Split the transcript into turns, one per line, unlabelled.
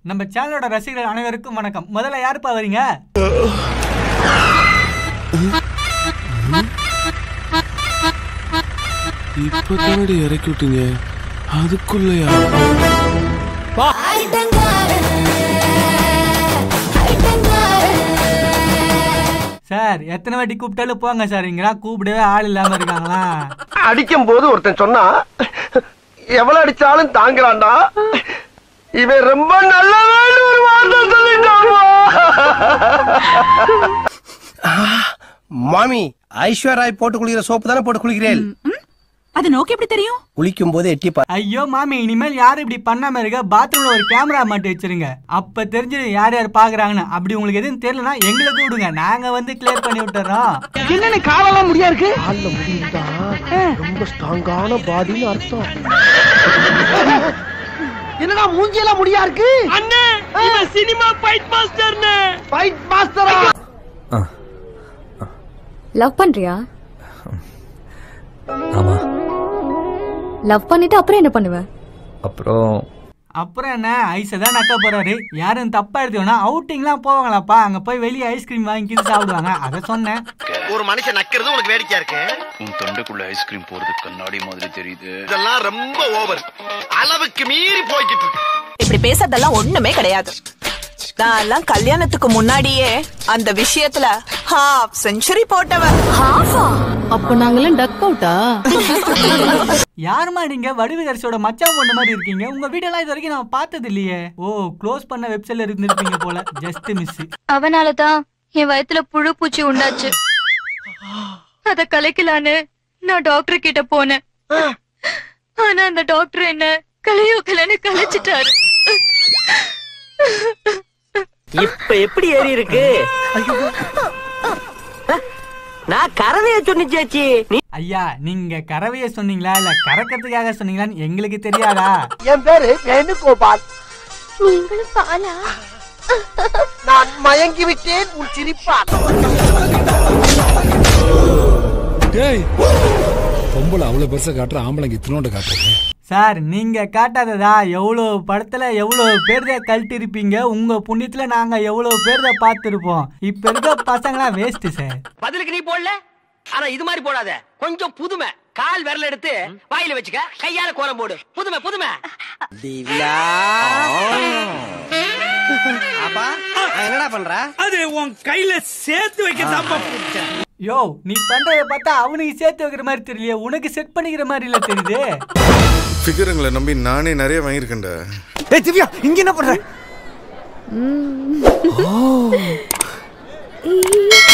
நம்ம சேனலோட ரசிகர்கள் அனைவருக்கும் வணக்கம் முதல்ல யாருப்பா வரீங்க
இப்ப தானடி இறக்கி விட்டீங்க அதுக்குள்ளயா
சார் எத்தனை வாட்டி கூப்பிட்டாலும் போங்க சார் இங்கெல்லாம் கூப்பிடவே ஆள் இல்லாம இருக்காங்களா
அடிக்கும் போது ஒருத்தன் சொன்னா எவ்வளவு அடிச்சாலும் தாங்குறான்டா இவன் ரொம்ப நல்லவன் ஒரு வார்த்தை சொல்லிட்டான்
மாமி ஐஸ்வர்யாய் போட்டு குளிக்கிற சோப்பு தானே போட்டு குளிக்கிறேன்
அது நோக்கி எப்படி தெரியும்
குளிக்கும் போது எட்டி பா
ஐயோ மாமி இனிமேல் யாரும் இப்படி பண்ணாம இருக்க பாத்ரூம்ல ஒரு கேமரா மாட்டி வச்சிருங்க அப்ப தெரிஞ்சது யார் யார் பாக்குறாங்கன்னு அப்படி உங்களுக்கு எதுவும் தெரியலனா எங்களுக்கு விடுங்க நாங்க வந்து கிளியர் பண்ணி விட்டுறோம்
என்னன்னு காலெல்லாம் முடியா இருக்கு கால்ல முடிந்தா ரொம்ப ஸ்ட்ராங்கான பாடின்னு அர்த்தம் என்னடா மூஞ்சியெல்லாம் முடியா இருக்கு அண்ணே சினிமா ஃபைட் மாஸ்டர்னு ஃபைட் மாஸ்டரா
லவ் பண்றியா
ஆமா
லவ் பண்ணிட்டு அப்புறம் என்ன பண்ணுவ
அப்புறம்
அப்புறம் என்ன ஐஸை தான் நக்க போறாரு யாரும் தப்பா எடுத்தோம்னா அவுட்டிங்லாம் போவாங்களாப்பா அங்க போய் வெளியே ஐஸ்கிரீம் வாங்கி சாப்பிடுவாங்க அதை சொன்னேன்
ஒரு மனுஷன் நக்கிறது உனக்கு வேடிக்கையா இருக்கு
உன் தொண்டைக்குள்ள ஐஸ்கிரீம் போறது கண்ணாடி மாதிரி தெரியுது
இதெல்லாம் ரொம்ப ஓவர் அளவுக்கு மீறி போய்கிட்டு இருக்கு
இப்படி பேசுறதெல்லாம் ஒண்ணுமே கிடையாது நான் எல்லாம் கல்யாணத்துக்கு முன்னாடியே அந்த விஷயத்துல ஹாஃப் செஞ்சுரி போட்டவன்
அப்ப நாங்கெல்லாம் டக் அவுட்டா
யாருமா நீங்க வடிவுகரசியோட மச்சான் பொண்ணு மாதிரி இருக்கீங்க உங்க வீடெல்லாம் இது வரைக்கும் நான் பார்த்தது இல்லையே ஓ க்ளோஸ் பண்ண வெப்சைட்ல இருந்திருப்பீங்க போல ஜஸ்ட் மிஸ்
அவனால தான் என் வயித்துல புழு பூச்சி உண்டாச்சு அத கலைக்கலான்னு நான் டாக்டர் கிட்ட போனேன் ஆனா அந்த டாக்டர் என்ன கலையோ கலைன்னு கலைச்சிட்டாரு
இப்ப எப்படி ஏறி இருக்கு நான் கரவைய சொன்னிச்சாச்சி நீ
ஐயா நீங்க கறவைய சொன்னீங்களா இல்ல கறக்கிறதுக்காக சொன்னீங்களான்னு எங்களுக்கு தெரியாதா
என் பேரு வேணுகோபால்
நீங்களும் பாலா
நான் மயங்கி விட்டேன் உன் சிரிப்பால்
டேய் பொம்பளை அவ்வளவு பெருசா காட்டுற ஆம்பளைங்க இத்தனோண்ட காட்டுறீங்க
சார் நீங்க காட்டாததா எவ்வளவு படத்துல எவ்வளவு பேர்த கழட்டி இருப்பீங்க உங்க புண்ணியத்துல நாங்க எவ்வளவு பேர்த பார்த்திருப்போம் இப்ப இருக்க பசங்களாம் வேஸ்ட் சார்
பதிலுக்கு நீ போடல ஆனா இது மாதிரி போடாத கொஞ்சம் புதுமை கால் விரல் எடுத்து வாயில வச்சுக்க கையால கோலம் போடு புதுமை புதுமை திவ்யா
அப்பா என்னடா பண்ற
அது உன் கையில சேர்த்து வைக்க
யோ நீ பண்றத பார்த்தா அவனுக்கு சேர்த்து வைக்கிற மாதிரி தெரியலையே உனக்கு செட் பண்ணிக்கிற மாதிரி இல்ல தெரியுது
ஃபிகருங்களை நம்பி நானே நிறைய வாங்கியிருக்கேன்டா
ஏய் திவ்யா இங்க என்ன பண்ற
ஈ.